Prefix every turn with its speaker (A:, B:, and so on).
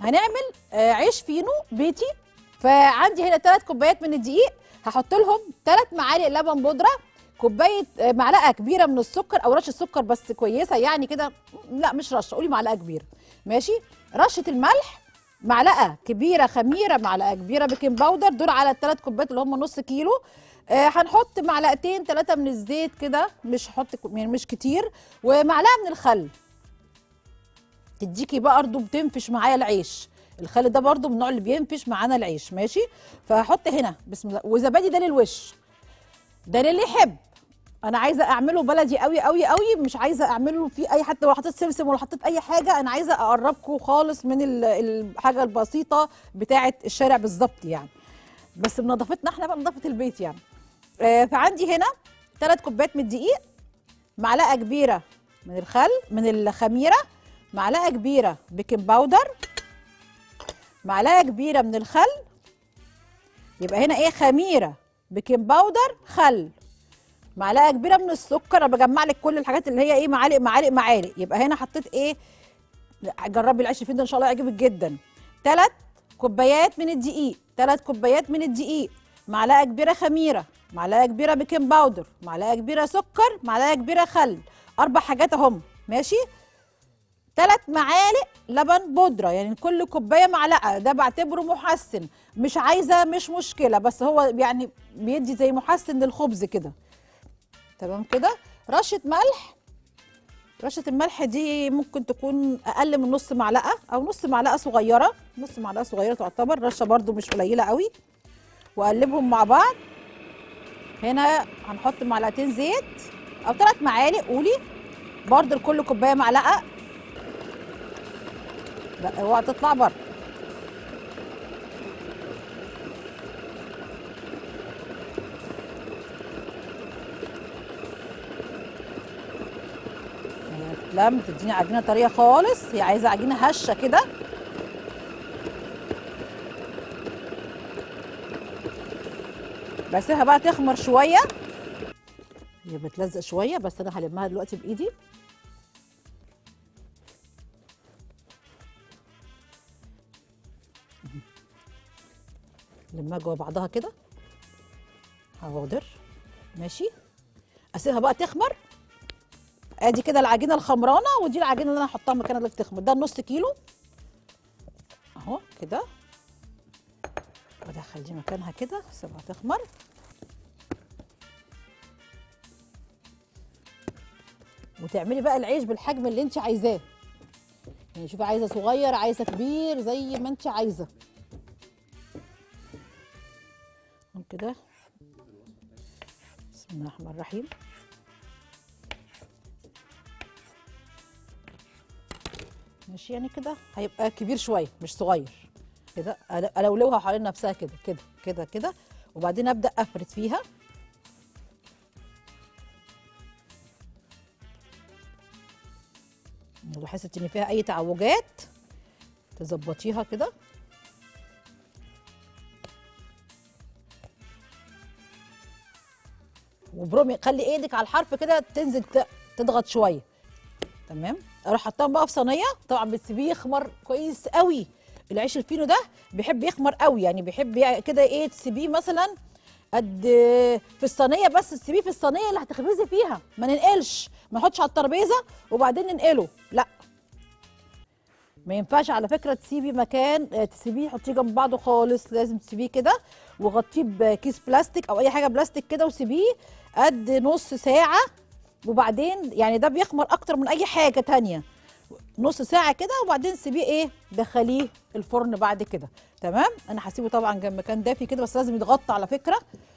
A: هنعمل آه، عيش فينو بيتي فعندي هنا ثلاث كوبايات من الدقيق هحط لهم ثلاث معالق لبن بودره كوبايه آه، معلقه كبيره من السكر او رشه سكر بس كويسه يعني كده لا مش رشه قولي معلقه كبيره ماشي رشه الملح معلقه كبيره خميره معلقه كبيره بيكنج باودر دول على الثلاث كوبايات اللي هم نص كيلو آه هنحط معلقتين ثلاثه من الزيت كده مش هحط ك- يعني مش كتير ومعلقه من الخل تديكي برضه بتنفش معايا العيش الخل ده برضه من النوع اللي بينفش معانا العيش ماشي فهحط هنا بسم الله وزبادي ده للوش ده للي يحب انا عايزه اعمله بلدي قوي قوي قوي مش عايزه اعمله فيه اي حتى لو حطيت سمسم ولا حطيت اي حاجه انا عايزه اقربكم خالص من ال- الحاجه البسيطه بتاعه الشارع بالظبط يعني بس بنظافتنا احنا بقى نظافه البيت يعني آه فعندي هنا ثلاث كوبايات من الدقيق معلقه كبيره من الخل من الخميره معلقه كبيره بيكنج باودر معلقه كبيره من الخل يبقى هنا ايه خميره بيكنج باودر خل معلقه كبيره من السكر انا بجمع لك كل الحاجات اللي هي ايه معالق معالق معالق يبقى هنا حطيت ايه جربي العيش فين ده ان شاء الله يعجبك جدا ثلاث كوبايات من الدقيق ثلاث كوبايات من الدقيق معلقه كبيره خميره معلقه كبيره بيكنج باودر معلقه كبيره سكر معلقه كبيره خل اربع حاجات اهم ماشي ثلاث معالق لبن بودره يعني كل كوبايه معلقه ده بعتبره محسن مش عايزه مش مشكله بس هو يعني بيدي زي محسن للخبز كده تمام كده رشه ملح رشه الملح دي ممكن تكون اقل من نص معلقه او نص معلقه صغيره نص معلقه صغيره تعتبر رشه برده مش قليله قوي واقلبهم مع بعض هنا هنحط معلقتين زيت او ثلاث معالق قولي برده لكل كوبايه معلقه لا اوعى تطلع بره هي تتلم تديني عجينه طريه خالص هي عايزه عجينه هشه كده بسيبها بقى تخمر شويه هي بتلزق شويه بس انا هلمها دلوقتي بايدي لمها جوا بعضها كده حاضر ماشي اسيبها بقى تخمر ادي كده العجينه الخمرانه ودي العجينه اللي انا هحطها مكانها اللي بتخمر ده النص كيلو اهو كده بدخل دي مكانها كده سيبها تخمر وتعملي بقى العيش بالحجم اللي انت عايزاه يعني شوفي عايزه صغير عايزه كبير زي ما انت عايزه كده بسم الله الرحمن الرحيم ماشي يعني كده هيبقى كبير شويه مش صغير كده أل- الولوها حوالين نفسها كده كده كده كده وبعدين ابدا افرد فيها لو حسيت ان فيها اي تعوجات تظبطيها كده وبرومي خلي ايدك على الحرف كده تنزل ت- تضغط شويه تمام اروح حطاهم بقى في صينيه طبعا بتسيبيه يخمر كويس قوي العيش الفينو ده بيحب يخمر قوي يعني بيحب يع- كده ايه تسيبيه مثلا قد في الصينيه بس تسيبيه في الصينيه اللي هتخبزي فيها ما ننقلش ما نحطش على الترابيزه وبعدين ننقله لا ما ينفعش على فكره تسيبي مكان آه، تسيبيه حطيه جنب بعضه خالص لازم تسيبيه كده وغطيه بكيس بلاستيك او اي حاجه بلاستيك كده وسيبيه قد نص ساعه وبعدين يعني ده بيخمر اكتر من اي حاجه تانية نص ساعه كده وبعدين سيبيه ايه دخليه الفرن بعد كده تمام انا هسيبه طبعا جنب مكان دافي كده بس لازم يتغطى على فكره